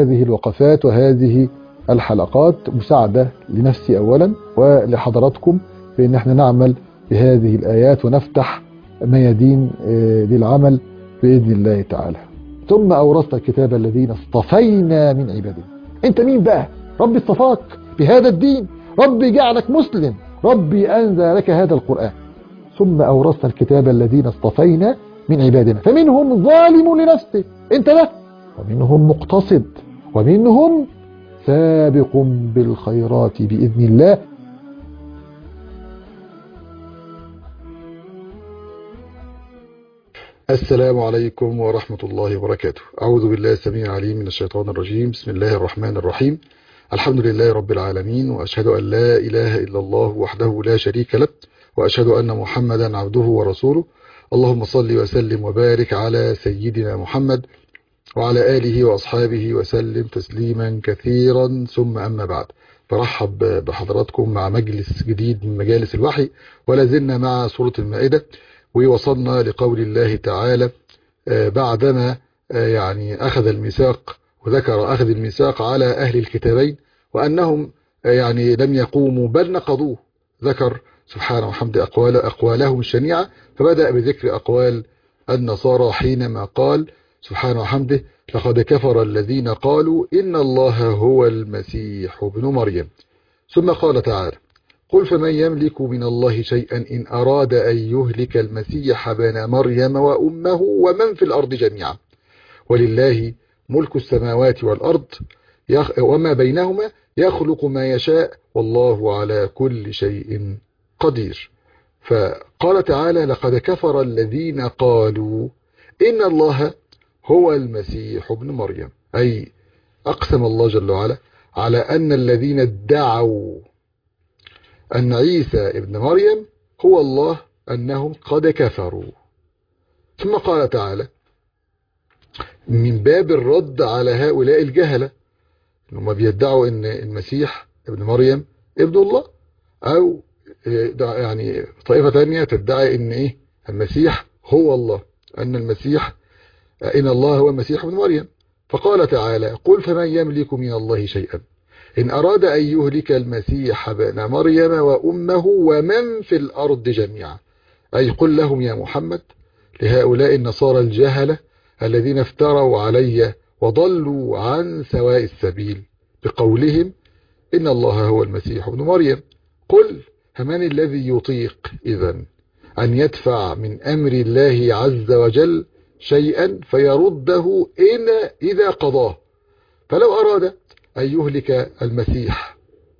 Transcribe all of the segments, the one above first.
هذه الوقفات وهذه الحلقات مساعدة لنفسي أولا ولحضراتكم بأن احنا نعمل بهذه الآيات ونفتح ميادين للعمل بإذن الله تعالى ثم أورثنا الكتاب الذين اصطفينا من عبادنا انت مين بقى ربي اصطفاك بهذا الدين ربي جعلك مسلم ربي أنزل لك هذا القرآن ثم أورثنا الكتاب الذين اصطفينا من عبادنا فمنهم ظالم لنفسه انت ده ومنهم مقتصد ومنهم سابق بالخيرات بإذن الله السلام عليكم ورحمة الله وبركاته أعوذ بالله السميع العليم من الشيطان الرجيم بسم الله الرحمن الرحيم الحمد لله رب العالمين وأشهد أن لا إله إلا الله وحده لا شريك له وأشهد أن محمدا عبده ورسوله اللهم صل وسلم وبارك على سيدنا محمد وعلى آله وأصحابه وسلم تسليما كثيرا ثم أما بعد برحب بحضراتكم مع مجلس جديد من مجالس الوحي ولا زلنا مع سورة المائدة ووصلنا لقول الله تعالى بعدما يعني أخذ الميثاق وذكر أخذ الميثاق على أهل الكتابين وأنهم يعني لم يقوموا بل نقضوه ذكر سبحانه وحمد أقوال أقوالهم الشنيعة فبدأ بذكر أقوال النصارى حينما قال سبحانه وحمده لقد كفر الذين قالوا إن الله هو المسيح ابن مريم ثم قال تعالى قل فمن يملك من الله شيئا إن أراد أن يهلك المسيح بن مريم وأمه ومن في الأرض جميعا ولله ملك السماوات والأرض وما بينهما يخلق ما يشاء والله على كل شيء قدير فقال تعالى لقد كفر الذين قالوا إن الله هو المسيح ابن مريم أي أقسم الله جل وعلا على أن الذين ادعوا أن عيسى ابن مريم هو الله أنهم قد كفروا ثم قال تعالى من باب الرد على هؤلاء الجهلة هم بيدعوا أن المسيح ابن مريم ابن الله أو يعني طائفة ثانية تدعي أن إيه المسيح هو الله أن المسيح إن الله هو المسيح ابن مريم فقال تعالى قل فمن يملك من الله شيئا إن أراد أن يهلك المسيح ابن مريم وأمه ومن في الأرض جميعا أي قل لهم يا محمد لهؤلاء النصارى الجهلة الذين افتروا علي وضلوا عن سواء السبيل بقولهم إن الله هو المسيح ابن مريم قل فمن الذي يطيق إذا أن يدفع من أمر الله عز وجل شيئا فيرده إن إذا قضاه فلو أراد أن يهلك المسيح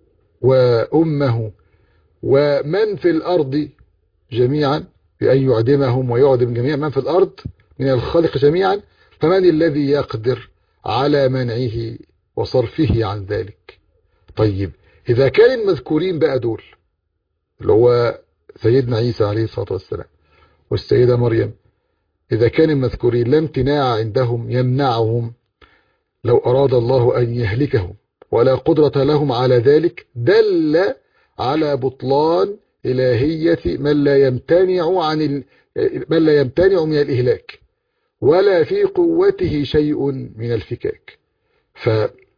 وأمه ومن في الأرض جميعا بأن يعدمهم ويعدم جميع من في الأرض من الخلق جميعا فمن الذي يقدر على منعه وصرفه عن ذلك طيب إذا كان المذكورين بقى دول اللي هو سيدنا عيسى عليه الصلاة والسلام والسيدة مريم إذا كان المذكورين لا امتناع عندهم يمنعهم لو أراد الله أن يهلكهم ولا قدرة لهم على ذلك دل على بطلان إلهية من لا يمتنع عن ال... من لا يمتنع من الإهلاك ولا في قوته شيء من الفكاك ف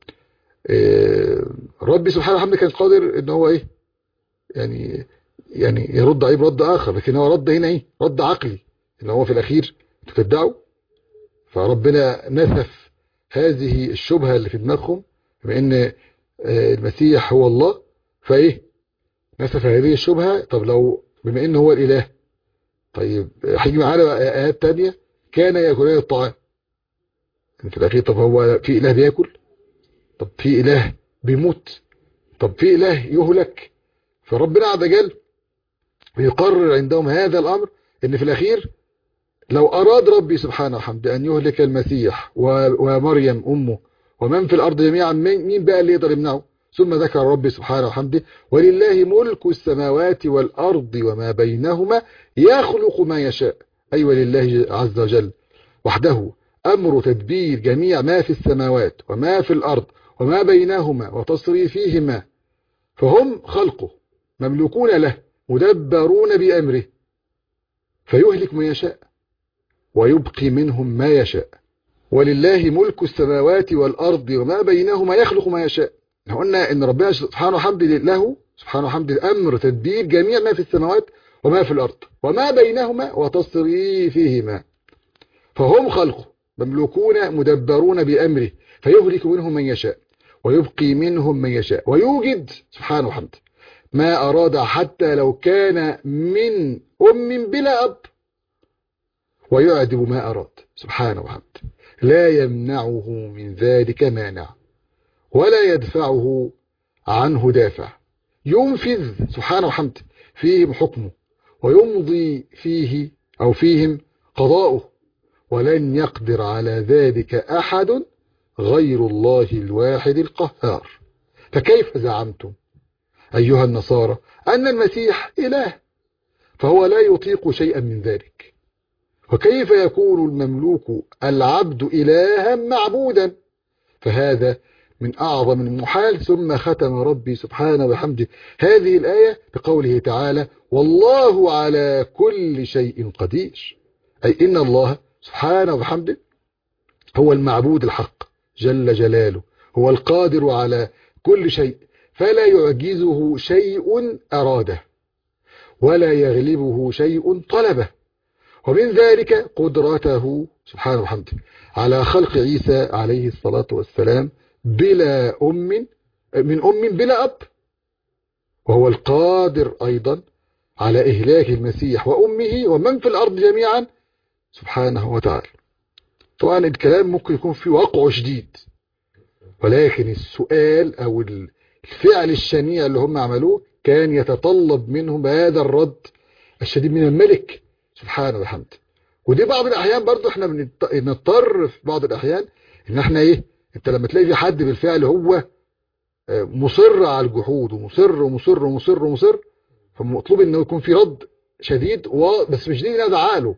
ربي سبحانه وتعالى كان قادر ان هو ايه يعني يعني يرد عليه برد اخر لكن هو رد هنا ايه رد عقلي ان هو في الاخير تدعوا فربنا نسف هذه الشبهة اللي في دماغهم بما ان المسيح هو الله فايه نسف هذه الشبهة طب لو بما ان هو الاله طيب هيجي معانا ايات تانية كان ياكلان الطعام في الاخير طب هو في اله بياكل طب في اله بيموت طب في اله يهلك فربنا عز وجل يقرر عندهم هذا الامر ان في الاخير لو أراد ربي سبحانه وحمده أن يهلك المسيح ومريم أمه ومن في الأرض جميعا مين بقى اللي يقدر يمنعه ثم ذكر ربي سبحانه وحمده ولله ملك السماوات والأرض وما بينهما يخلق ما يشاء أي أيوة ولله عز وجل وحده أمر تدبير جميع ما في السماوات وما في الأرض وما بينهما وتصريفهما فهم خلقه مملوكون له مدبرون بأمره فيهلك ما يشاء ويبقي منهم ما يشاء ولله ملك السماوات والأرض وما بينهما يخلق ما يشاء قلنا ان ربنا سبحانه وحمد له سبحانه وحمد الأمر تدبير جميع ما في السماوات وما في الأرض وما بينهما وتصريفهما فهم خلقه مملوكون مدبرون بأمره فيهلك منهم من يشاء ويبقي منهم من يشاء ويوجد سبحانه وحمد ما أراد حتى لو كان من أم بلا أب ويعدب ما أراد سبحانه وحمد لا يمنعه من ذلك مانع ولا يدفعه عنه دافع ينفذ سبحانه وحمد فيهم حكمه ويمضي فيه أو فيهم قضاؤه ولن يقدر على ذلك أحد غير الله الواحد القهار فكيف زعمتم أيها النصارى أن المسيح إله فهو لا يطيق شيئا من ذلك وكيف يكون المملوك العبد إلها معبودا فهذا من أعظم المحال ثم ختم ربي سبحانه وحمده هذه الآية بقوله تعالى والله على كل شيء قدير أي إن الله سبحانه وحمده هو المعبود الحق جل جلاله هو القادر على كل شيء فلا يعجزه شيء أراده ولا يغلبه شيء طلبه ومن ذلك قدرته سبحانه وحمده على خلق عيسى عليه الصلاة والسلام بلا أم من أم بلا أب وهو القادر أيضا على إهلاك المسيح وأمه ومن في الأرض جميعا سبحانه وتعالى طبعا الكلام ممكن يكون فيه وقع شديد ولكن السؤال أو الفعل الشنيع اللي هم عملوه كان يتطلب منهم هذا الرد الشديد من الملك سبحانه وحمده ودي بعض الأحيان برضو احنا بنضطر في بعض الأحيان ان احنا ايه انت لما تلاقي في حد بالفعل هو مصر على الجحود ومصر ومصر ومصر ومصر فمطلوب انه يكون في رد شديد و... بس مش شديد ان ازعله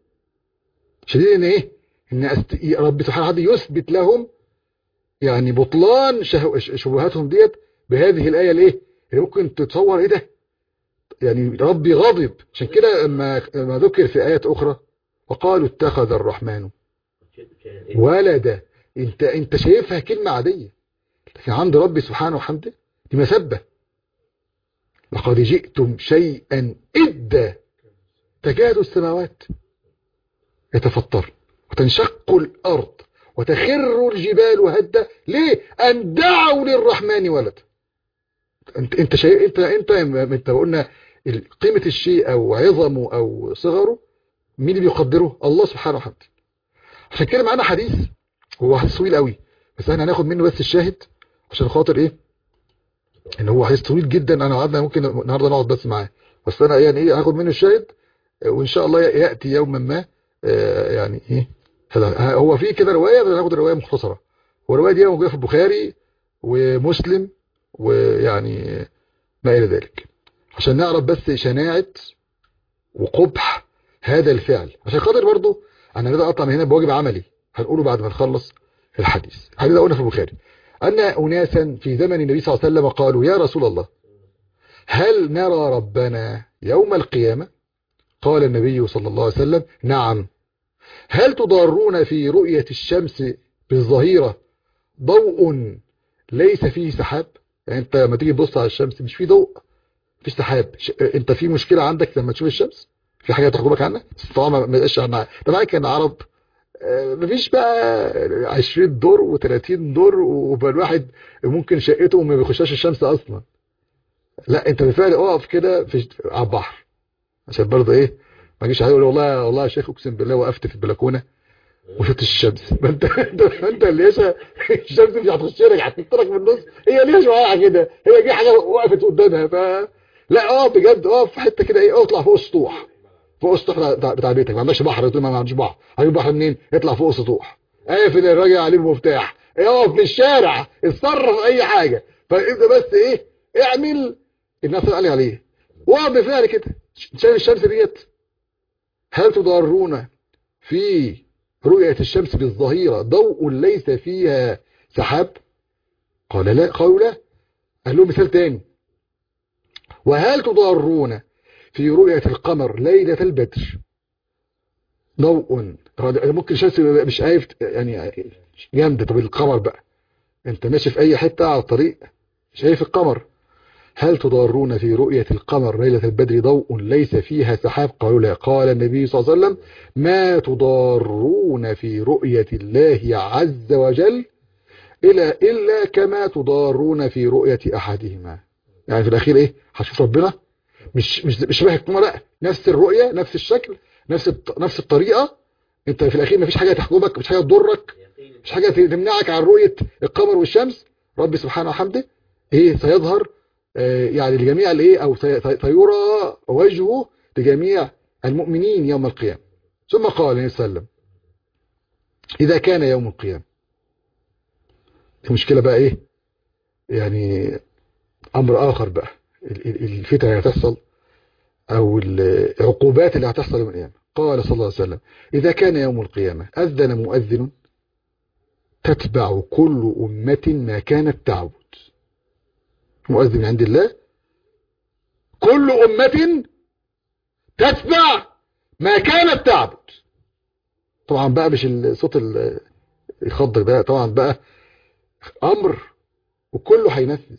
شديد ان ايه ان أست... رب سبحانه وتعالى يثبت لهم يعني بطلان شه... شبهاتهم ديت بهذه الايه الايه اللي ممكن تتصور ايه ده يعني ربي غاضب عشان كده لما ما ذكر في ايات اخرى وقالوا اتخذ الرحمن ولدا انت انت شايفها كلمه عاديه لكن عند ربي سبحانه وحمده دي مسبه لقد جئتم شيئا إدا تكاد السماوات يتفطر وتنشق الأرض وتخر الجبال هدا ليه أن دعوا للرحمن ولد انت انت شيء انت انت انت قلنا قيمة الشيء او عظمه او صغره مين اللي بيقدره الله سبحانه وتعالى عشان كده معانا حديث هو حديث طويل قوي بس احنا هناخد منه بس الشاهد عشان خاطر ايه ان هو حديث طويل جدا انا قعدنا ممكن النهارده نقعد بس معاه بس انا يعني ايه هاخد منه الشاهد وان شاء الله ياتي يوما ما يعني ايه هو في كده روايه بناخد روايه مختصره والروايه دي موجوده في البخاري ومسلم ويعني ما الى ذلك عشان نعرف بس شناعه وقبح هذا الفعل عشان خاطر برضه انا لازم اطلع من هنا بواجب عملي هنقوله بعد ما نخلص الحديث الحديث ده قلنا في البخاري أن أناسا في زمن النبي صلى الله عليه وسلم قالوا يا رسول الله هل نرى ربنا يوم القيامة قال النبي صلى الله عليه وسلم نعم هل تضارون في رؤية الشمس بالظهيرة ضوء ليس فيه سحاب يعني انت لما تيجي تبص على الشمس مش فيه ضوء مفيش سحاب انت في مشكلة عندك لما تشوف الشمس في حاجة تحكمك عنها طبعا ما يبقاش عنها طبعا كان عرب مفيش بقى 20 دور و30 دور وبقى الواحد ممكن شقته ما بيخشاش الشمس اصلا لا انت بالفعل اقف كده في على البحر عشان برضه ايه ما اجيش هيقول والله والله يا شيخ اقسم بالله وقفت في البلكونه وشفت الشمس ما انت انت اللي الشمس مش هتخش لك هتطرك من النص هي ليش واقعه كده هي دي حاجه وقفت قدامها ف لا اقف بجد اقف في حته كده ايه اطلع فوق السطوح فوق السطوح بتاع بيتك ما عندكش بحر تقول ما عنديش بحر هجيب بحر منين اطلع فوق السطوح قافل الراجل عليه المفتاح اقف في الشارع اتصرف اي حاجه فانت بس ايه اعمل الناس قال عليه واقف بفعل كده شايف الشمس ديت هل تضارون في رؤية الشمس بالظهيرة ضوء ليس فيها سحاب قال لا قالوا لا قال له مثال تاني وهل تضارون في رؤية القمر ليلة البدر ضوء هو ده- ممكن شمس يبقى مش عارف يعني جامده طب القمر بقى انت ماشي في اي حته على الطريق شايف القمر هل تضارون في رؤية القمر ليلة البدر ضوء ليس فيها سحاب قالوا لا قال النبي صلى الله عليه وسلم ما تضارون في رؤية الله عز وجل إلا, إلا كما تضارون في رؤية أحدهما يعني في الأخير إيه هتشوف ربنا مش مش مش شبه القمر لا نفس الرؤية نفس الشكل نفس الط- نفس الطريقة انت في الأخير مفيش حاجة تحجبك مفيش حاجة تضرك مش حاجة تمنعك عن رؤية القمر والشمس رب سبحانه وحمده ايه سيظهر آه، يعني لجميع الايه او سي- سي- سيرى وجهه لجميع المؤمنين يوم القيامة ثم قال عليه وسلم اذا كان يوم القيامة المشكلة بقى ايه يعني امر اخر بقى ال- ال- الفتن اللي هتحصل او العقوبات اللي هتحصل يوم القيامة قال صلى الله عليه وسلم اذا كان يوم القيامة اذن مؤذن تتبع كل أمة ما كانت تعبد مؤذن من عند الله كل أمة تتبع ما كانت تعبد طبعا بقى مش الصوت ال- يخضك ده طبعا بقى أمر وكله هينفذ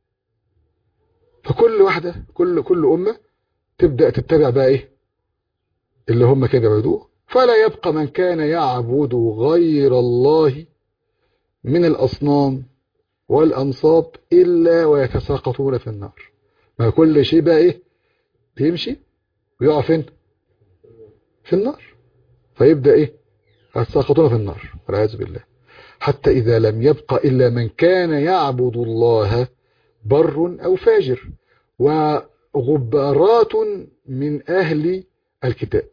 فكل واحدة كل كل أمة تبدأ تتبع بقى إيه اللي هم كانوا يعبدوه فلا يبقى من كان يعبد غير الله من الأصنام والأنصاب إلا ويتساقطون في النار ما كل شيء بقى إيه بيمشي ويقع فين في النار فيبدأ إيه يتساقطون في النار والعياذ بالله حتى إذا لم يبق إلا من كان يعبد الله بر أو فاجر وغبارات من أهل الكتاب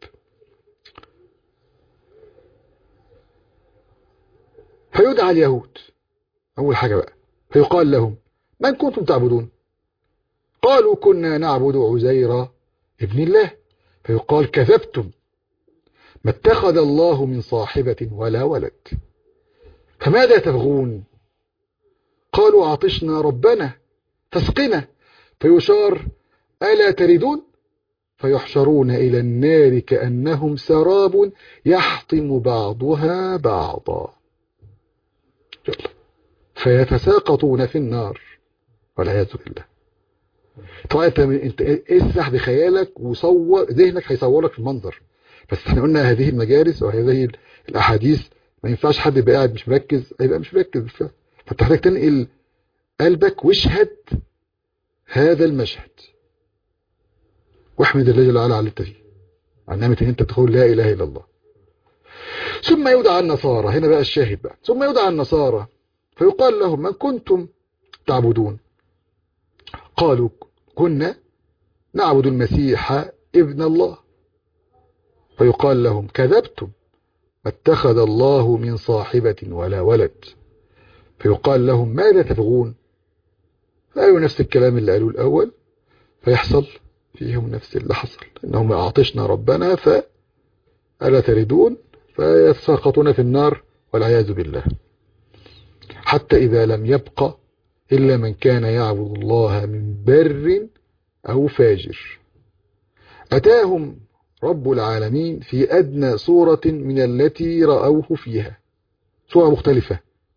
فيدعى اليهود أول حاجة بقى فيقال لهم من كنتم تعبدون قالوا كنا نعبد عزير ابن الله فيقال كذبتم ما اتخذ الله من صاحبة ولا ولد فماذا تبغون قالوا عطشنا ربنا فاسقنا فيشار ألا تردون فيحشرون إلى النار كأنهم سراب يحطم بعضها بعضا يلا فيتساقطون في النار والعياذ بالله طبعا انت انت اسرح بخيالك وصور ذهنك هيصور لك المنظر بس احنا قلنا هذه المجالس وهذه الاحاديث ما ينفعش حد يبقى قاعد مش مركز هيبقى مش مركز بالفعل فانت محتاج تنقل قلبك واشهد هذا المشهد واحمد الله جل وعلا على اللي انت فيه عن نعمه ان انت تقول لا اله الا الله ثم يدعى النصارى هنا بقى الشاهد بقى ثم يدعى النصارى فيقال لهم من كنتم تعبدون قالوا كنا نعبد المسيح ابن الله فيقال لهم كذبتم ما اتخذ الله من صاحبة ولا ولد فيقال لهم ماذا تبغون فقالوا نفس الكلام اللي قالوه الأول فيحصل فيهم نفس اللي حصل إنهم أعطشنا ربنا فألا تردون فيتساقطون في النار والعياذ بالله حتى إذا لم يبق إلا من كان يعبد الله من بر أو فاجر أتاهم رب العالمين في أدنى صورة من التي رأوه فيها صورة مختلفة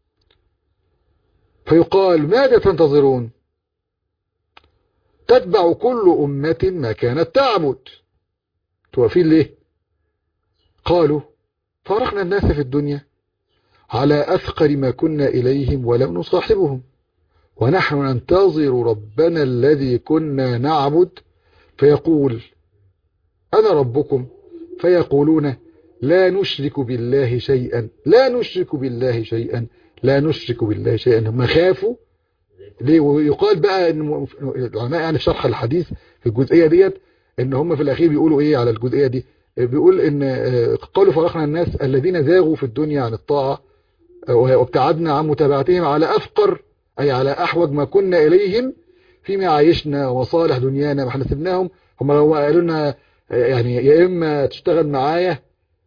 فيقال ماذا تنتظرون تتبع كل أمة ما كانت تعبد توافين ليه قالوا فارقنا الناس في الدنيا على أثقل ما كنا إليهم ولم نصاحبهم ونحن ننتظر ربنا الذي كنا نعبد فيقول أنا ربكم فيقولون لا نشرك بالله شيئا لا نشرك بالله شيئا لا نشرك بالله شيئا هم خافوا ليه ويقال بقى ان العلماء يعني في شرح الحديث في الجزئيه ديت ان هم في الاخير بيقولوا ايه على الجزئيه دي بيقول ان قالوا فرقنا الناس الذين زاغوا في الدنيا عن الطاعه وابتعدنا عن متابعتهم على افقر اي على احوج ما كنا اليهم فيما عايشنا وصالح دنيانا ما احنا سبناهم هم لو قالوا لنا يعني يا اما تشتغل معايا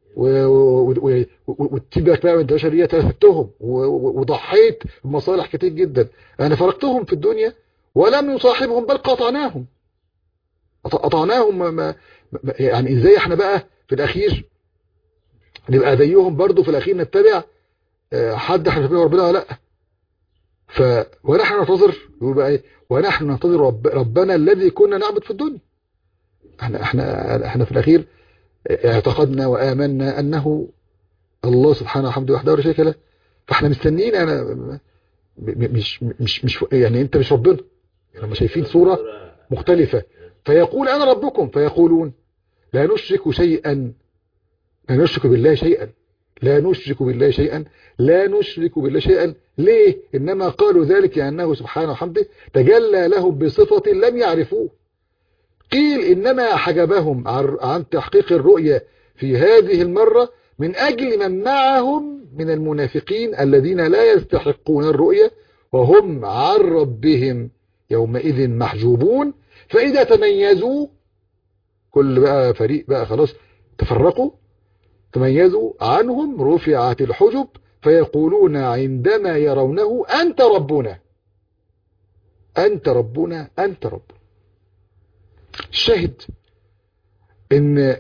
وتسيبك بقى من البشريه سبتهم وضحيت بمصالح كتير جدا انا فرقتهم في الدنيا ولم نصاحبهم بل قطعناهم قطعناهم ما ما يعني ازاي احنا بقى في الاخير نبقى زيهم برضو في الاخير نتبع آه، حد احنا بنتبع ربنا ولا لا ف ونحن ننتظر يقول بقى ايه ونحن ننتظر رب ربنا الذي كنا نعبد في الدنيا احنا احنا احنا في الاخير اعتقدنا وامنا انه الله سبحانه وحمده وحده ولا شريك له فاحنا مستنيين انا م- م- مش مش مش يعني انت مش ربنا هم شايفين صورة مختلفة فيقول انا ربكم فيقولون لا نشرك شيئا لا نشرك بالله شيئا لا نشرك بالله شيئا لا نشرك بالله شيئا ليه انما قالوا ذلك لانه سبحانه وحمده تجلى لهم بصفة لم يعرفوه قيل انما حجبهم عن عن تحقيق الرؤية في هذه المرة من اجل من معهم من المنافقين الذين لا يستحقون الرؤية وهم عن ربهم يومئذ محجوبون فاذا تميزوا كل بقى فريق بقى خلاص تفرقوا تميزوا عنهم رفعت الحجب فيقولون عندما يرونه أنت ربنا أنت ربنا أنت ربنا الشاهد إن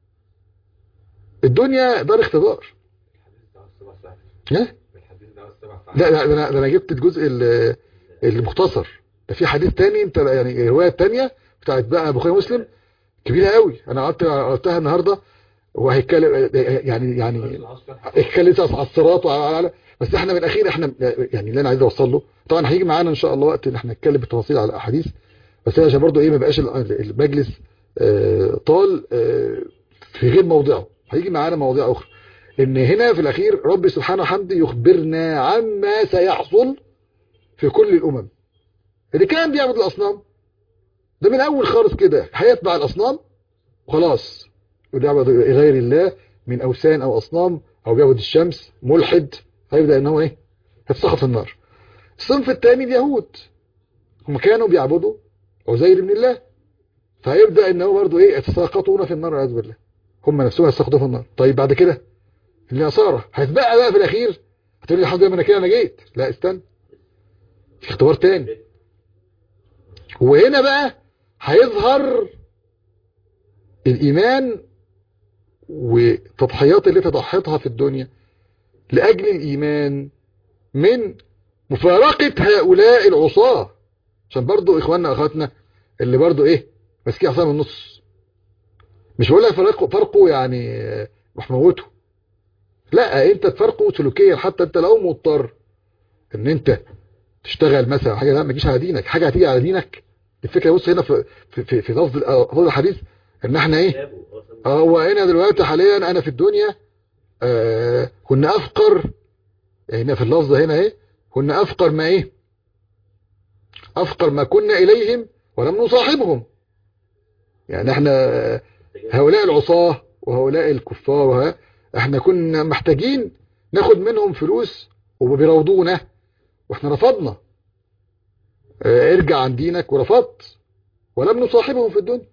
الدنيا دار اختبار ها؟ لا لا ده انا ده انا جبت الجزء ال- المختصر ده في حديث تاني انت يعني روايه تانية بتاعت بقى بخاري مسلم كبيره قوي انا قلت قلتها النهارده وهيتكلم يعني يعني اتكلمت على الصراط وعلى بس احنا من الاخير احنا يعني اللي انا عايز اوصل له طبعا هيجي معانا ان شاء الله وقت ان احنا نتكلم بالتفاصيل على الاحاديث بس عشان برضو ايه ما بقاش ال- المجلس آه، طال آه، في غير موضعه هيجي معانا مواضيع اخرى ان هنا في الاخير رب سبحانه وحمده يخبرنا عما سيحصل في كل الامم اللي كان بيعبد الاصنام ده من اول خالص كده هيتبع الاصنام وخلاص ويعبد غير الله من اوثان او اصنام او بيعبد الشمس ملحد هيبدا ان هو ايه هيتسخط في النار الصنف الثاني اليهود هم كانوا بيعبدوا عزير من الله فهيبدا ان هو برضه ايه يتساقطون في النار والعياذ بالله هم نفسهم هيتساقطوا في النار طيب بعد كده النصارى هتبقى بقى في الاخير هتقول لي الحمد لله انا كده انا جيت لا استنى في اختبار تاني وهنا بقى هيظهر الايمان والتضحيات اللي تضحيتها في الدنيا لاجل الايمان من مفارقة هؤلاء العصاة عشان برضو اخواننا اخواتنا اللي برضو ايه ماسكين عصا من النص مش بقول لك فرقوا فرقوا يعني آه، روح موته لا انت تفرقوا سلوكيا حتى انت لو مضطر ان انت تشتغل مثلا حاجه لا ما تجيش على دينك حاجه هتيجي على دينك الفكره بص هنا في في في, في لفظ لفظ الحديث ان احنا ايه اه هو هنا دلوقتي حاليا انا في الدنيا آه كنا افقر هنا في اللفظ هنا ايه كنا افقر ما ايه افقر ما كنا اليهم ولم نصاحبهم يعني احنا آه، هؤلاء العصاة وهؤلاء الكفار وها احنا كنا محتاجين ناخد منهم فلوس وبيراودونا واحنا رفضنا اه، ارجع عن دينك ورفضت ولم نصاحبهم في الدنيا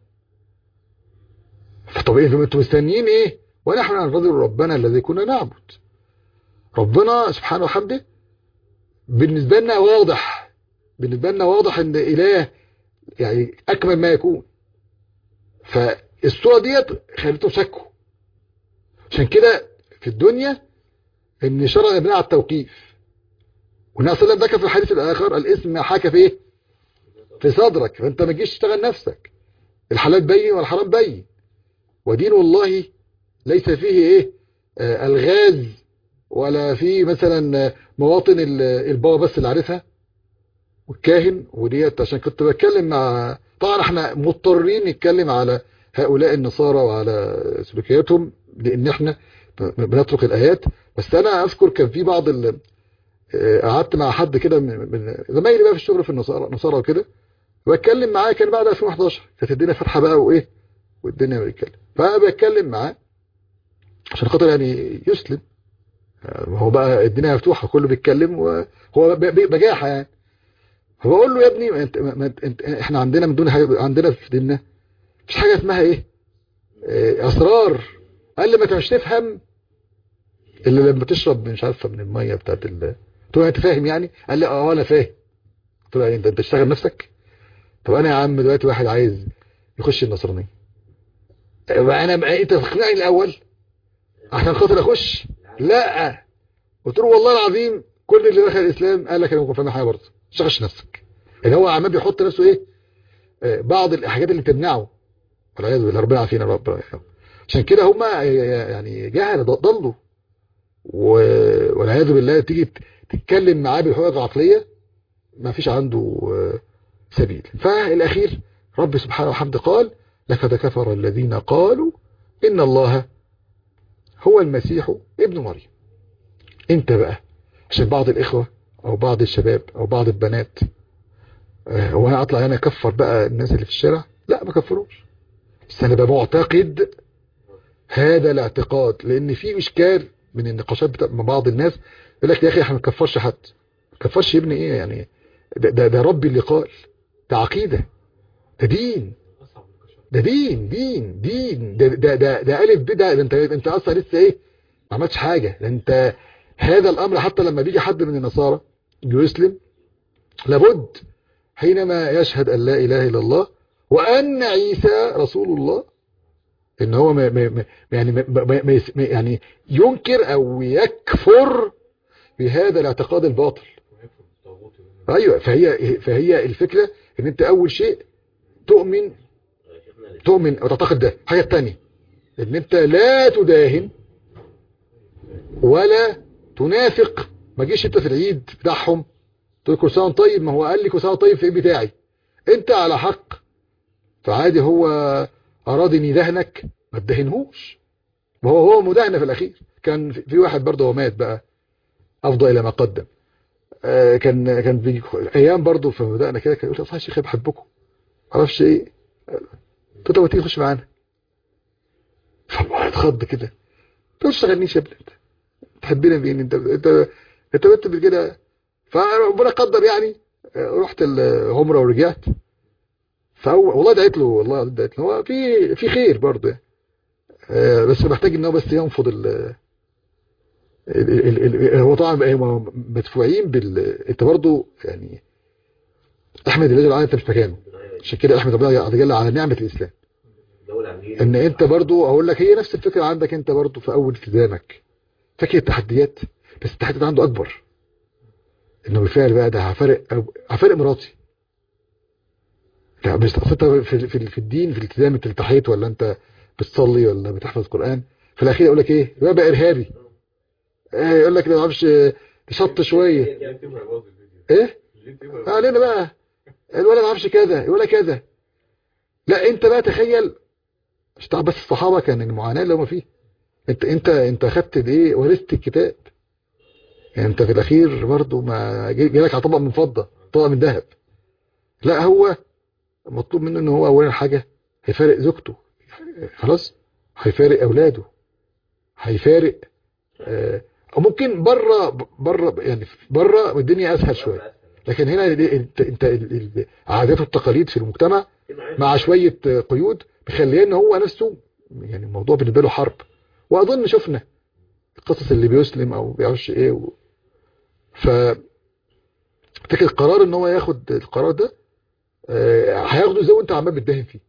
فطب ايه انتوا مستنيين ايه ونحن ننتظر ربنا الذي كنا نعبد ربنا سبحانه وحمده بالنسبة لنا واضح بالنسبة لنا واضح ان اله يعني اكمل ما يكون فالصورة ديت خليته شكوا عشان كده في الدنيا ان شرع يبنى على التوقيف والنبي صلى الله عليه وسلم ذكر في الحديث الاخر الاسم ما حاك في ايه في صدرك فانت ما تجيش تشتغل نفسك الحلال بين والحرام بين ودين الله ليس فيه ايه آه الغاز ولا في مثلا آه، مواطن ال- البابا بس اللي عارفها والكاهن وديت عشان كنت بتكلم مع طبعا احنا مضطرين نتكلم على هؤلاء النصارى وعلى سلوكياتهم لان احنا ب- بنترك الايات بس انا اذكر كان في بعض ال- آه، قعدت مع حد كده من من زمايلي بقى في الشغل في النصارى نصارى وكده بتكلم معاه كان بعد 2011 كانت الدنيا فاتحه بقى وايه والدنيا بيتكلم فبتكلم معاه عشان خاطر يعني يسلم آه، هو بقى الدنيا مفتوحه كله بيتكلم وهو ب- ب- بجاحه يعني فبقول له يا ابني ما انت, ما انت احنا عندنا من دون حاجه عندنا في ديننا مفيش حاجه اسمها ايه اه اسرار قال لي ما انت مش تفهم الا لما تشرب مش عارفه من الميه بتاعت ال قلت له انت فاهم يعني قال لي اه انا فاهم قلت له يعني انت انت تشتغل نفسك طب انا يا عم دلوقتي واحد عايز يخش النصرانيه بقى انا بقى انت تقنعني الاول عشان خاطر اخش لا قلت له والله العظيم كل اللي دخل الاسلام قال لك انا ممكن فاهم حاجه برضه ما تشغلش نفسك يعني هو عمال بيحط نفسه ايه آه، بعض الحاجات اللي تمنعه والعياذ بالله ربنا يعافينا يا رب عشان كده هم يعني جهل ضلوا و- والعياذ بالله تيجي تتكلم معاه بالحقوق العقليه ما فيش عنده آه، سبيل فالاخير رب سبحانه وحمد قال لقد كفر الذين قالوا ان الله هو المسيح ابن مريم انت بقى عشان بعض الاخوه او بعض الشباب او بعض البنات آه، هو انا اطلع انا اكفر بقى الناس اللي في الشارع لا ما كفروش بس انا بقى معتقد هذا الاعتقاد لان في اشكال من النقاشات بتاع مع بعض الناس يقول لك يا اخي احنا ما نكفرش حد ما نكفرش ابن ايه يعني ده, ده, ده ربي اللي قال ده عقيده ده دين ده دين دين دين ده ده ده, ده الف بدع ده انت انت اصلا لسه ايه ما عملتش حاجه ده انت هذا الامر حتى لما بيجي حد من النصارى يسلم لابد حينما يشهد ان لا اله الا الله وان عيسى رسول الله ان هو ما ما ما- يعني ما ما ما يس- ما- يعني ينكر او يكفر بهذا الاعتقاد الباطل ايوه فهي فهي الفكره ان انت اول شيء تؤمن تؤمن او تعتقد ده الحاجه الثانيه ان انت لا تداهن ولا تنافق ما جيش انت في العيد بتاعهم تقول كل سنه وأنت طيب ما هو قال لي كل سنه وأنت طيب في العيد بتاعي انت على حق فعادي هو اراد ان يدهنك ما تدهنهوش وهو هو مدهن في الاخير كان في في واحد برضه هو مات بقى افضل الى ما قدم آه، كان كان بيجي ايام برضه فبدانا كده كان يقول اصل يا شيخ بحبكم ما اعرفش ايه قلت له ما تيجي تخش معانا فالواحد اتخض كده انت ما تشتغلنيش يا ابني انت تحبنا بين انت انت انت انت كده فربنا قدر يعني آه، رحت العمره ورجعت فهو والله دعيت له والله دعيت له هو في في خير برضه يعني. آه، بس محتاج ان هو بس ينفض ال ال- ال- ال- هو طبعا هم مدفوعين بال انت برضه يعني احمد الله جل انت مش مكانه عشان كده احمد ربنا عز وجل على نعمه الاسلام ان انت برضو اقول لك هي نفس الفكره عندك انت برضو في اول التزامك فاكر التحديات بس التحديات عنده اكبر انه بالفعل بقى ده هفرق هفرق مراتي لا مش أصل انت في في في الدين في الالتزام انت التحيت ولا انت بتصلي ولا بتحفظ قران في الاخير يقول لك ايه يبقى بقى ارهابي ايه يقول لك ما اعرفش شط شويه ايه علينا بقى الولد ما اعرفش كذا يقول لك كذا لا انت بقى تخيل مش تعرف بس الصحابه كان المعاناه اللي هم فيه انت انت انت خدت ايه ورثت الكتاب يعني انت في الاخير برضو ما جي- جالك على طبق من فضه طبق من ذهب لا هو مطلوب منه ان هو اولا حاجه هيفارق زوجته خلاص هيفارق اولاده هيفارق آه، او ممكن بره بره يعني بره الدنيا اسهل شويه لكن هنا دي- انت انت ال- ال- عادات والتقاليد في المجتمع مع شويه آه، قيود مخليه ان هو نفسه يعني الموضوع بالنسبه له حرب واظن شفنا القصص اللي بيسلم او بيعرفش ايه و... ف فكره القرار ان هو ياخد القرار ده آه، هياخده زي وانت عمال بتدهن فيه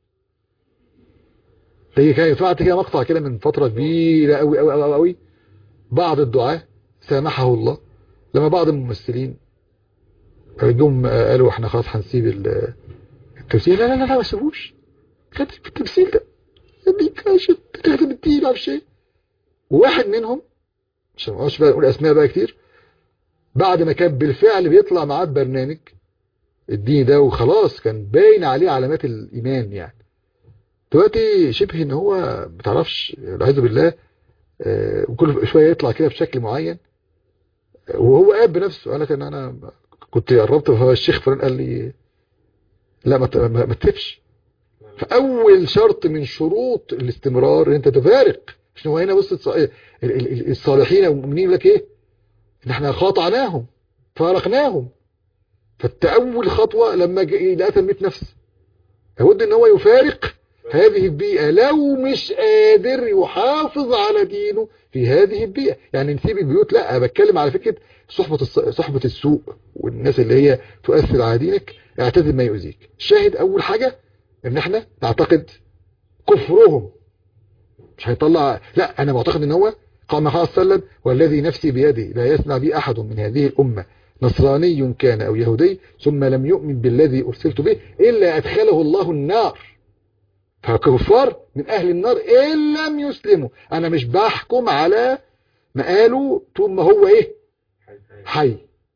هي كان طلعت كده مقطع كده من فتره كبيره قوي قوي قوي قوي بعض الدعاة سامحه الله لما بعض الممثلين جم آه، قالوا احنا خلاص هنسيب ال- التمثيل لا لا لا لا ما تسيبوش خدت في التمثيل ده يديك عشان تخدم الدين معرفش ايه وواحد منهم عشان ما اقعدش بقى اقول اسماء بقى كتير بعد ما كان بالفعل بيطلع معاه برنامج الدين ده وخلاص كان باين عليه علامات الايمان يعني دلوقتي شبه ان هو ما بتعرفش والعياذ بالله آه، وكل شويه يطلع كده بشكل معين آه، وهو قال بنفسه قال لك ان انا كنت قربت فهو الشيخ فلان قال لي لا ما ت- ما ما تسيبش فاول شرط من شروط الاستمرار ان انت تفارق عشان هو هنا بص الص- ال- ال- ال- الصالحين والمؤمنين يقول لك ايه ان احنا خاطعناهم فارقناهم فالتأول خطوة لما جاء لقى تنمية نفس لابد ان هو يفارق هذه البيئة لو مش قادر يحافظ على دينه في هذه البيئة يعني نسيب البيوت لا أنا بتكلم على فكرة صحبة الص- صحبة السوء والناس اللي هي تؤثر على دينك اعتزل ما يؤذيك الشاهد اول حاجة ان احنا نعتقد كفرهم مش هيطلع لا انا معتقد ان هو قال صلى الله عليه وسلم والذي نفسي بيده لا يسمع بي أحد من هذه الأمة نصراني كان أو يهودي ثم لم يؤمن بالذي أرسلت به إلا أدخله الله النار فكفار من أهل النار إن لم يسلموا أنا مش بحكم على مقاله طول ما هو إيه حي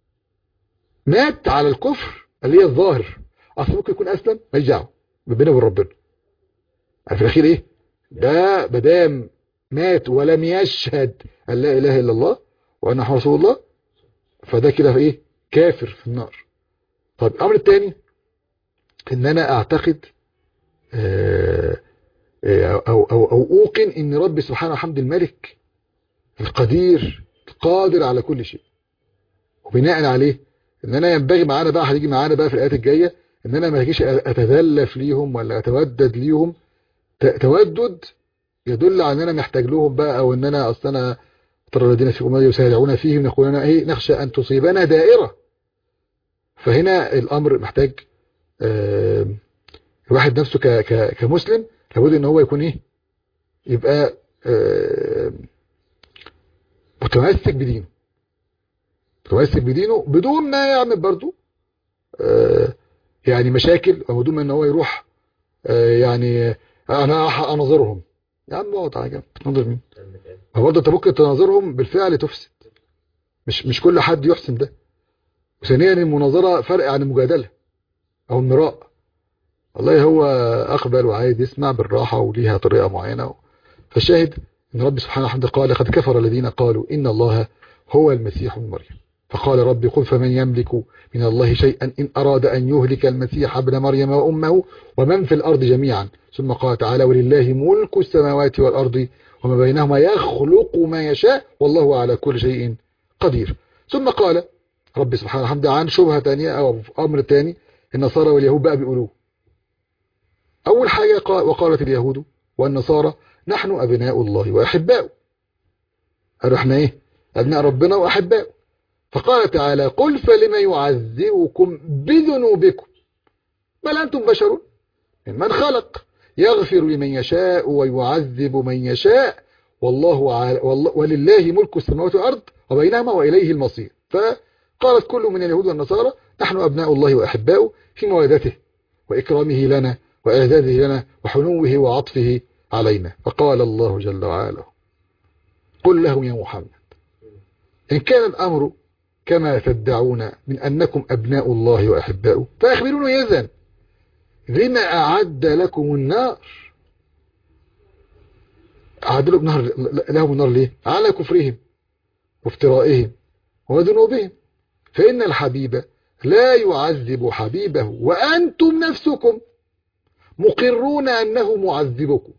مات على الكفر اللي هي الظاهر أصلا ممكن يكون أسلم ما دعوه بينه وبين ربنا في الأخير إيه ده بدام مات ولم يشهد أن لا إله إلا الله وأن رسول الله فده كده ايه كافر في النار طب الامر الثاني ان انا اعتقد او او او, أو اوقن ان ربي سبحانه وحمد الملك القدير القادر على كل شيء وبناء عليه ان انا ينبغي معانا بقى هتيجي معانا بقى في الايات الجايه ان انا ما اجيش اتذلف ليهم ولا اتودد ليهم تودد يدل على ان انا محتاج لهم بقى او ان انا اصل انا ترى الذين في أمة يسارعون فيهم يقولون ايه نخشى أن تصيبنا دائرة فهنا الأمر محتاج آه الواحد نفسه ك ك كمسلم لابد ان هو يكون ايه يبقى آه متمسك بدينه متمسك بدينه بدون ما يعمل برضو آه يعني مشاكل او بدون ما ان هو يروح يعني انا انظرهم يا عم اقعد على جنب تنظر مين فبرضه انت ممكن تناظرهم بالفعل تفسد مش مش كل حد يحسن ده وثانيا المناظره فرق عن المجادله او المراء والله هو اقبل وعايز يسمع بالراحه وليها طريقه معينه فالشاهد ان رب سبحانه وتعالى قال لقد كفر الذين قالوا ان الله هو المسيح ابن مريم فقال ربي قل فمن يملك من الله شيئا إن أراد أن يهلك المسيح ابن مريم وأمه ومن في الأرض جميعا ثم قال تعالى ولله ملك السماوات والأرض وما بينهما يخلق ما يشاء والله على كل شيء قدير ثم قال رب سبحانه وتعالى عن شبهة ثانية أو أمر ثاني النصارى واليهود بقى بيقولوه أول حاجة وقالت اليهود والنصارى نحن أبناء الله وأحباؤه قالوا احنا ايه أبناء ربنا وأحباؤه فقال تعالى قل فلما يعذبكم بذنوبكم بل أنتم بشر ممن خلق يغفر لمن يشاء ويعذب من يشاء والله عال... والله ولله ملك السماوات والأرض وبينهما وإليه المصير فقالت كل من اليهود والنصارى نحن أبناء الله وأحباؤه في مودته وإكرامه لنا وإعزازه لنا وحنوه وعطفه علينا فقال الله جل وعلا قل لهم يا محمد إن كان الأمر كما تدعون من أنكم أبناء الله وأحباؤه فأخبروني إذن لما أعد لكم النار أعد لهم النار لهم النار ليه على كفرهم وافترائهم وذنوبهم فإن الحبيب لا يعذب حبيبه وأنتم نفسكم مقرون أنه معذبكم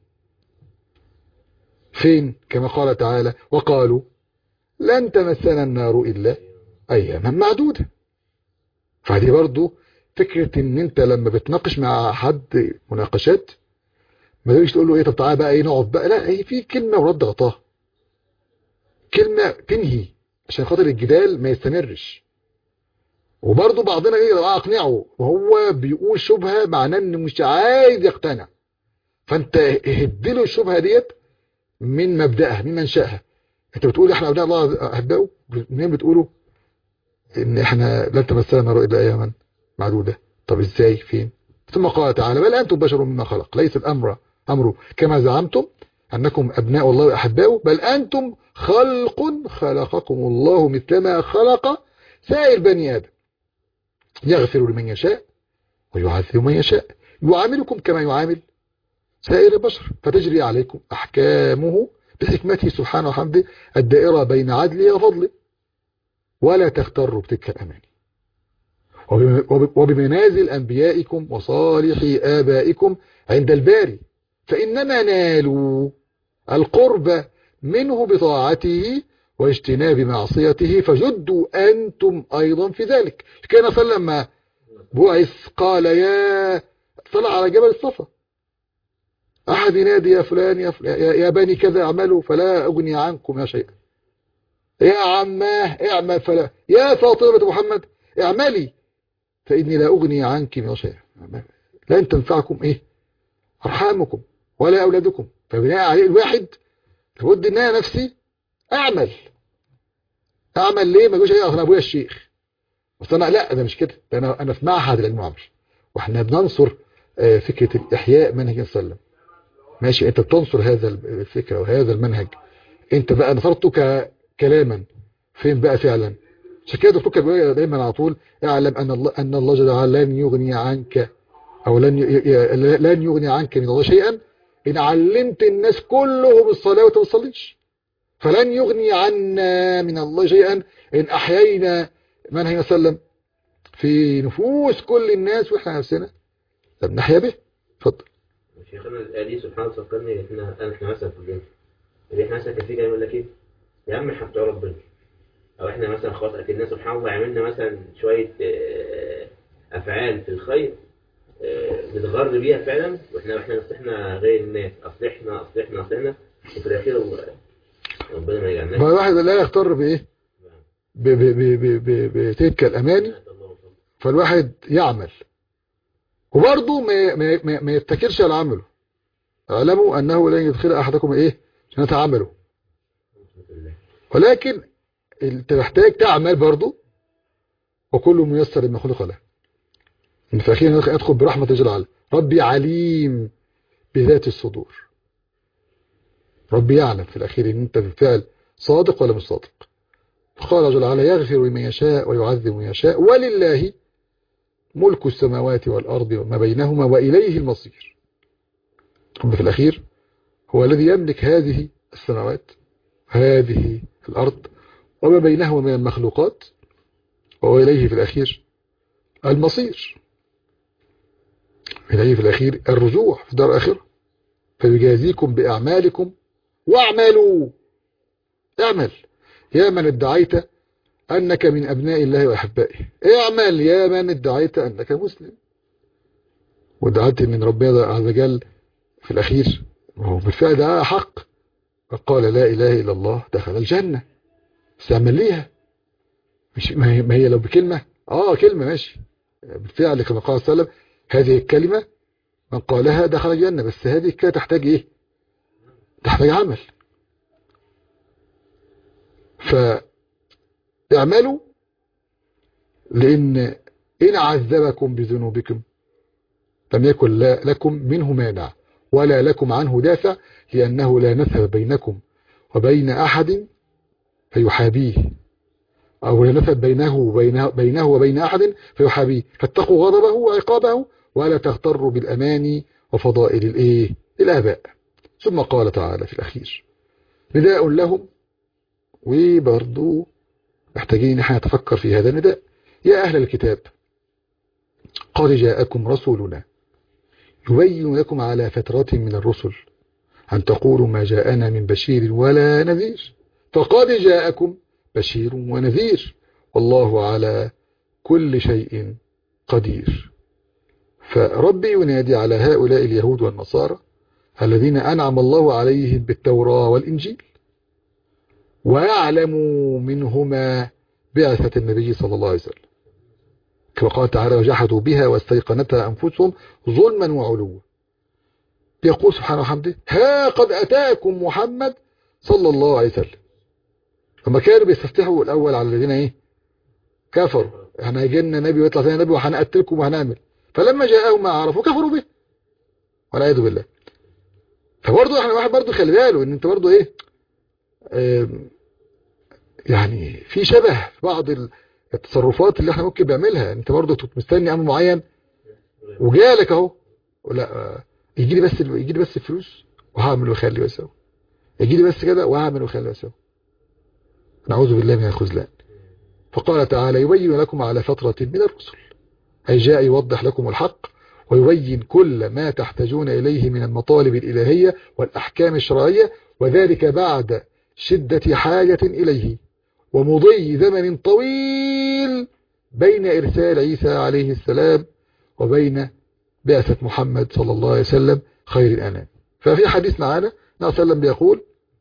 فين كما قال تعالى وقالوا لن تمسنا النار إلا أياما معدودة فهذه برضو فكرة ان انت لما بتناقش مع حد مناقشات ما تقولش تقول له ايه طب تعالى بقى ايه نقعد بقى لا هي في كلمة ورد غطاها كلمة تنهي عشان خاطر الجدال ما يستمرش وبرضه بعضنا ايه اقنعه وهو بيقول شبهة معناه انه مش عايز يقتنع فانت هدله الشبهة ديت من مبدأها من منشأها انت بتقول احنا ابناء الله احبائه منين بتقولوا ان احنا لن تمسنا النار الا اياما معدودة طب ازاي فين ثم قال تعالى بل أنتم بشر مما خلق ليس الأمر أمره كما زعمتم أنكم أبناء الله وأحباؤه بل أنتم خلق خلقكم الله مثلما خلق سائر بني آدم يغفر لمن يشاء ويعذب من يشاء يعاملكم كما يعامل سائر البشر فتجري عليكم أحكامه بحكمته سبحانه وحمده الدائرة بين عدله وفضله ولا تغتروا بتلك الأماني وبمنازل أنبيائكم وصالح آبائكم عند الباري فإنما نالوا القرب منه بطاعته واجتناب معصيته فجدوا أنتم أيضا في ذلك كان صلى لما بعث قال يا طلع على جبل الصفا أحد ينادي يا فلان يا, فلان يا بني كذا اعملوا فلا أغني عنكم يا شيء يا عماه اعمل فلا يا فاطمة محمد اعملي فإني لا أغني عنك من شيء لن تنفعكم إيه أرحامكم ولا أولادكم فبناء عليه الواحد لابد إن أنا نفسي اعمل اعمل ليه ما يقولش ايه انا ابويا الشيخ بس انا لا ده مش كده ده انا انا في معهد العلم والعمل واحنا بننصر آه، فكره الاحياء منهج السلام ماشي انت بتنصر هذا الفكره وهذا المنهج انت بقى نصرته ك- كلاما فين بقى فعلا عشان كده الدكتور كان بيقول دايما على طول اعلم ان الله ان الله جل وعلا لن يغني عنك او لن ي- ي- لن يغني عنك من الله شيئا ان علمت الناس كلهم الصلاه وانت ما بتصليش فلن يغني عنا من الله شيئا ان احيينا منهج وسلم في نفوس كل الناس واحنا نفسنا طب نحيا به اتفضل شيخنا الآية دي سبحان الله فكرني احنا انا احنا مثلا في الجنة اللي احنا مثلا كان في كلام يقول لك ايه يا عم احنا بتوع ربنا او احنا مثلا خلاص اكلنا سبحان الله عملنا مثلا شوية آه، افعال في الخير آه، بنتغر بيها فعلا واحنا احنا اصل احنا غير الناس اصل احنا اصل احنا اصل احنا وفي الاخير الله ربنا ما يجعلناش ما الواحد لا يغتر بايه ب- ب- ب- ب- ب- بتلك الاماني فالواحد يعمل وبرضه ما, ما, ما, ما يتكلش على عمله اعلموا انه لن يدخل احدكم ايه جنة عمله ولكن انت محتاج تعمل برضه وكل ميسر لما خلق له ان في اخيرا ادخل برحمة جل وعلا ربي عليم بذات الصدور ربي يعلم في الاخير ان انت بالفعل صادق ولا مش صادق فقال جل وعلا يغفر لمن يشاء ويعذب من يشاء ولله ملك السماوات والأرض وما بينهما وإليه المصير رب في الأخير هو الذي يملك هذه السماوات هذه الأرض وما بينهما من المخلوقات وإليه في الأخير المصير إليه في الأخير الرجوع في دار الآخرة فيجازيكم بأعمالكم واعملوا اعمل يا من ادعيت أنك من أبناء الله وأحبائه اعمل يا من ادعيت أنك مسلم وادعيت أن ربنا عز وجل في الأخير وهو بالفعل ده حق قال لا إله إلا الله دخل الجنة استعمل ليها مش ما هي, ما هي لو بكلمة آه كلمة ماشي بالفعل كما قال صلى الله عليه وسلم هذه الكلمة من قالها دخل الجنة بس هذه الكلمة تحتاج إيه تحتاج عمل فاعملوا لأن إن عذبكم بذنوبكم لم يكن لا لكم منه مانع ولا لكم عنه دافع لأنه لا نسب بينكم وبين أحد فيحابيه أو لا نسب بينه وبينه, بينه وبين أحد فيحابيه فاتقوا غضبه وعقابه ولا تغتروا بالأماني وفضائل الإيه الآباء ثم قال تعالى في الأخير نداء لهم وبرضو محتاجين ان احنا نتفكر في هذا النداء يا أهل الكتاب قد جاءكم رسولنا يبين لكم على فترة من الرسل أن تقولوا ما جاءنا من بشير ولا نذير فقد جاءكم بشير ونذير والله على كل شيء قدير فربي ينادي على هؤلاء اليهود والنصارى الذين أنعم الله عليهم بالتوراة والإنجيل ويعلم منهما بعثة النبي صلى الله عليه وسلم كما قال تعالى وجحدوا بها واستيقنتها أنفسهم ظلما وعلوا يقول سبحانه وحمده ها قد أتاكم محمد صلى الله عليه وسلم لما كانوا بيستفتحوا الأول على الذين إيه كفروا احنا هيجي لنا نبي ويطلع فينا نبي وهنقتلكم وهنعمل فلما جاءهم ما عرفوا كفروا به والعياذ بالله فبرضه احنا واحد برضه خلي باله ان انت برضه ايه يعني في شبه في بعض التصرفات اللي احنا ممكن بنعملها انت برضه مستني امر معين وجالك اهو لا يجي لي بس يجي لي بس الفلوس وهعمل واخلي واسوي يجي لي بس كده وهعمل واخلي واسوي نعوذ بالله من الخذلان فقال تعالى يبين لكم على فترة من الرسل أي جاء يوضح لكم الحق ويبين كل ما تحتاجون إليه من المطالب الإلهية والأحكام الشرعية وذلك بعد شدة حاجة إليه ومضي زمن طويل بين إرسال عيسى عليه السلام وبين بعثة محمد صلى الله عليه وسلم خير الأنام ففي حديث معنا النبي صلى الله عليه وسلم بيقول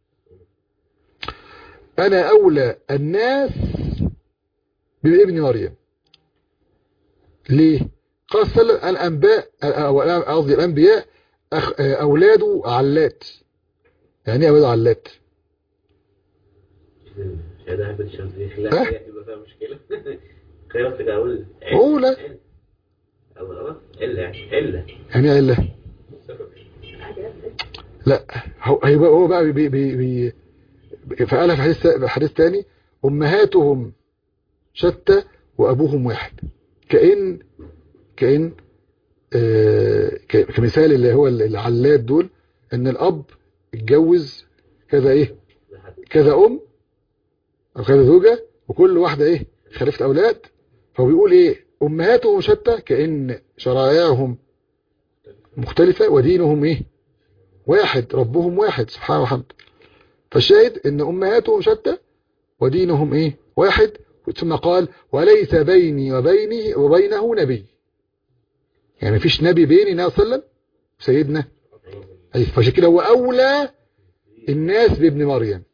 أنا أولى الناس بابن مريم ليه قال صلى الله عليه وسلم الأنباء قصدي الأنبياء أولاده علات يعني ايه أولاده علات شهادة حبة الشمس ها؟ لا هي يبقى فيها مشكلة خير بس أقول أولى. علة. أول غلط علة يعني علة يعني إيه إلا سبب عادي عادي. لا هو هيبقى هو بقى بي بي بي فقالها في حديث في حديث تاني امهاتهم شتى وابوهم واحد كأن كأن آه، ك- كمثال اللي هو العلات دول ان الاب اتجوز كذا ايه لحد كذا ام او كذا زوجة وكل واحدة ايه خلفت اولاد فهو بيقول ايه امهاتهم شتى كأن شرائعهم مختلفة ودينهم ايه واحد ربهم واحد سبحانه وحمد فالشاهد ان امهاتهم شتى ودينهم ايه واحد ثم قال وليس بيني وبينه وبينه نبي يعني مفيش نبي بيني النبي صلى الله عليه وسلم سيدنا عيسى فعشان كده هو اولى الناس بابن مريم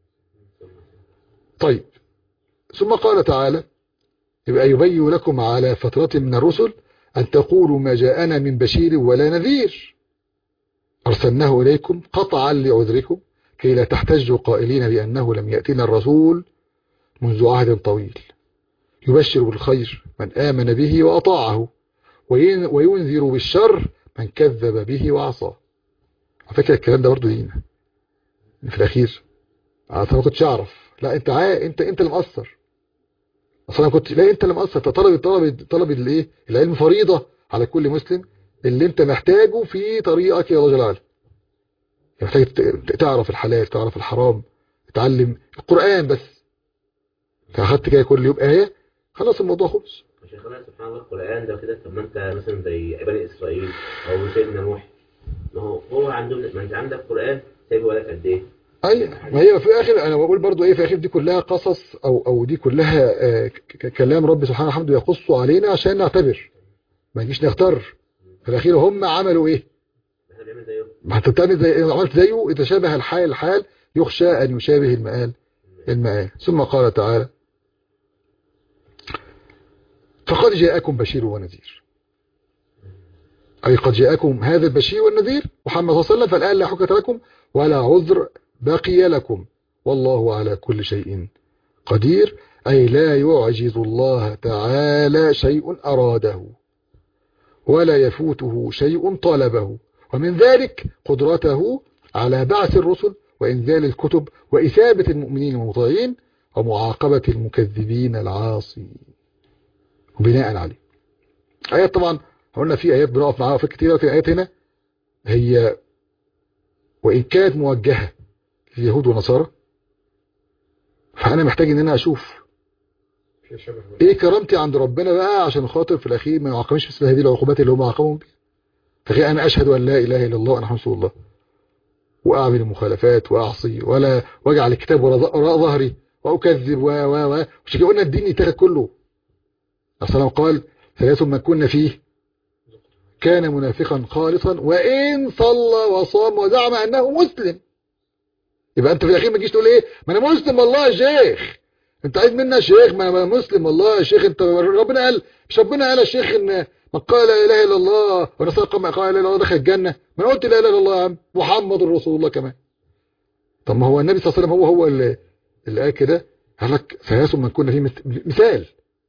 طيب ثم قال تعالى يبقى يبين لكم على فترة من الرسل أن تقولوا ما جاءنا من بشير ولا نذير أرسلناه إليكم قطعا لعذركم كي لا تحتجوا قائلين بأنه لم يأتنا الرسول منذ عهد طويل يبشر بالخير من آمن به وأطاعه وين- وينذر بالشر من كذب به وعصاه على فكرة الكلام ده برضه لينا في الأخير أصلا ما كنتش أعرف لا أنت عا... أنت أنت اللي مقصر أصلا أنا كنت لا أنت اللي مقصر أنت طلب طلب طلب الإيه العلم فريضة على كل مسلم اللي أنت محتاجه في طريقك يا رجل العالم محتاج ت- تعرف الحلال تعرف الحرام تتعلم القرآن بس فأخدت كده كل يوم آية خلاص الموضوع خلص مش هيخلينا سبحان الله القرآن ده كده طب ما انت مثلا زي بني اسرائيل او سيدنا نوح ما هو هو عندهم ما انت عندك قرآن سايبه بالك قد ايه؟ ايوه ما هي في الاخر انا بقول برضو ايه في الاخر دي كلها قصص او او دي كلها آه، ك- ك- كلام رب سبحانه وحمده يقص علينا عشان نعتبر ما نجيش نختار في الاخير هم عملوا ايه احنا بنعمل زيهم ما انت بتعمل زي لو عملت زيه يتشابه الحال الحال يخشى ان يشابه المآل المآل ثم قال تعالى فقد جاءكم بشير ونذير أي قد جاءكم هذا البشير والنذير محمد صلى الله عليه وسلم فالآن لا حجة لكم ولا عذر بقي لكم والله على كل شيء قدير أي لا يعجز الله تعالى شيء أراده ولا يفوته شيء طلبه ومن ذلك قدرته على بعث الرسل وإنزال الكتب وإثابة المؤمنين المطيعين ومعاقبة المكذبين العاصين وبناء عليه آيات طبعا قلنا في آيات بنقف معاها في كتير لكن آيات هنا هي وإن كانت موجهة لليهود والنصارى فأنا محتاج إن أنا أشوف في شبه إيه كرامتي عند ربنا بقى عشان خاطر في الأخير ما يعاقبش مثل هذه العقوبات اللي هم عاقبهم بيها فخير أنا أشهد أن لا إله إلا الله وأنا رسول الله وأعمل المخالفات وأعصي ولا وأجعل الكتاب وراء وراء ظهري وأكذب و و و مش كده قلنا الدين يتاخد كله السلام قال ثلاث من كنا فيه كان منافقا خالصا وإن صلى وصام وزعم أنه مسلم يبقى أنت في الأخير ما تجيش تقول إيه ما أنا مسلم والله يا شيخ أنت عايز منا يا شيخ ما أنا مسلم والله يا شيخ أنت ربنا قال مش ربنا قال يا شيخ إن من قال لا إله إلا الله ونساق ما قال لا إله إلا الله دخل الجنة ما أنا قلت لا إله إلا الله يا عم محمد رسول الله كمان طب ما هو النبي صلى الله عليه وسلم هو هو اللي, اللي قال كده قال لك ثلاث من كنا فيه مث- مثال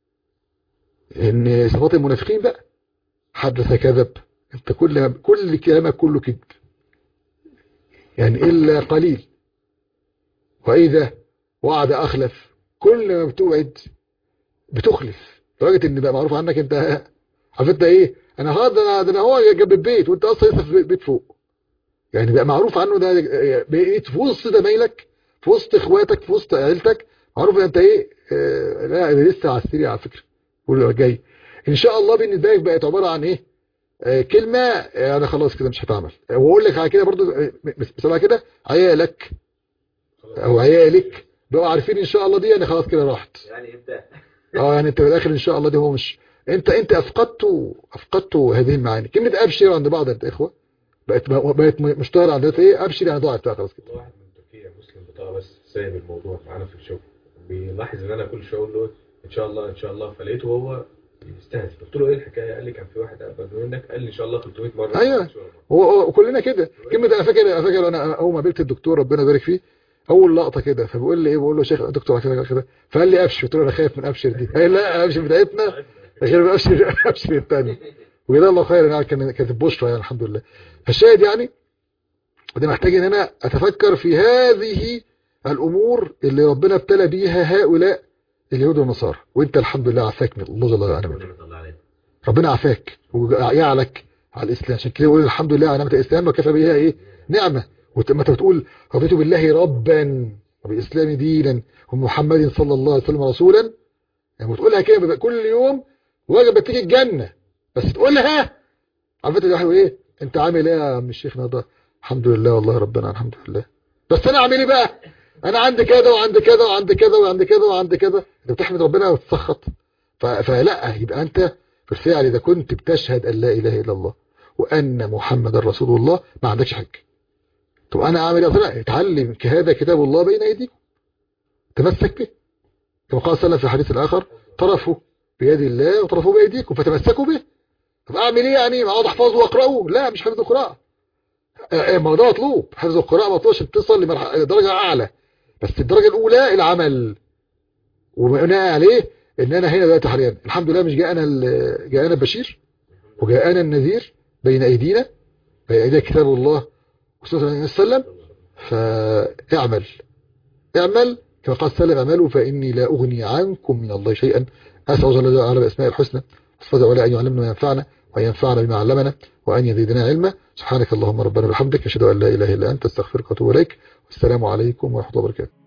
ان صفات المنافقين بقى حدث كذب انت كل كل كلامك كله كذب يعني الا قليل واذا وعد اخلف كل ما بتوعد بتخلف لدرجه ان بقى معروف عنك انت عارف انت ايه انا هذا ده انا ده انا هو جنب البيت وانت اصلا لسه في بيت فوق يعني بقى معروف عنه ده بقيت في وسط زمايلك في وسط اخواتك في وسط عيلتك معروف ان انت ايه آه لا ده لسه على السريع على فكره واللي جاي ان شاء الله بالنسبه لك بقت عباره عن ايه آه كلمه آه انا خلاص كده مش هتعمل واقول لك على كده برضو آه، مثلا كده عيالك او عيالك بقوا عارفين ان شاء الله دي انا خلاص كده راحت يعني انت اه يعني انت في الاخر ان شاء الله دي هو مش انت انت افقدت افقدت هذه المعاني كلمه ابشر عند بعض الاخوه بقت بقت مشتهره عند ايه ابشر يعني ضاعت بقى خلاص كده واحد من تركيا مسلم بطاقة بس سايب الموضوع معانا في الشغل بيلاحظ ان انا كل شويه اقول له ان شاء الله ان شاء الله فلقيته هو يستهزئ قلت له ايه الحكايه قال لي كان في واحد اقبل منك قال لي ان شاء الله 300 مره أيوة. هو هو كلنا كده كلمه انا فاكر انا فاكر انا اول ما قابلت الدكتور ربنا يبارك فيه اول لقطه كده فبيقول لي ايه بقول له يا شيخ دكتور كده كده فقال لي ابشر قلت له انا خايف من ابشر دي قال لا ابشر بتاعتنا غير من ابشر ابشر الثاني وجزاه الله خير يعني كان كانت بشرى يعني الحمد لله فالشاهد يعني ده محتاج ان انا اتفكر في هذه الامور اللي ربنا ابتلى بيها هؤلاء اليهود والنصارى وانت الحمد لله عافاك من الله جل وعلا منه. ربنا الله عليك ربنا عافاك ويعلك على الاسلام عشان كده يقول الحمد لله على نعمه الاسلام وكفى بها ايه نعمه وما انت بتقول رضيت بالله ربا وبالاسلام دينا ومحمد صلى الله عليه وسلم رسولا يعني بتقولها كده بيبقى كل يوم واجب تيجي الجنه بس تقولها عرفت الواحد ايه انت عامل ايه يا عم الشيخ نضا الحمد لله والله ربنا الحمد لله بس انا اعمل ايه بقى انا عندي كذا وعندي كذا وعندي كذا وعندي كذا وعندي كذا انت بتحمد ربنا وتسخط ف- فلا يبقى انت بالفعل اذا كنت بتشهد ان لا اله الا الله وان محمد رسول الله ما عندكش حاجه طب انا اعمل ايه أصلاً؟ اتعلم هذا كتاب الله بين ايديكم تمسك به كما قال صلى الله عليه وسلم في الحديث الاخر طرفه بيد الله وطرفه بايديكم فتمسكوا به طب اعمل ايه يعني اقعد احفظه واقراه لا مش حفظ القراءه آه، آه، ما هو ده مطلوب حفظ القراءه مطلوب عشان تصل لدرجه اعلى بس الدرجه الاولى العمل وبناء عليه ان انا هنا دلوقتي حاليا الحمد لله مش جاءنا ال- جاءنا البشير وجاءنا النذير بين ايدينا بين ايدينا كتاب الله وسنه النبي صلى الله عليه وسلم فاعمل اعمل كما قال سلم اعملوا فاني لا اغني عنكم من الله شيئا اسال الله جل وعلا باسماء الحسنى وصفات ولا ان يعلمنا وينفعنا وان ينفعنا بما علمنا وان يزيدنا علما سبحانك اللهم ربنا وبحمدك اشهد ان لا اله الا انت استغفرك واتوب اليك والسلام عليكم ورحمه الله وبركاته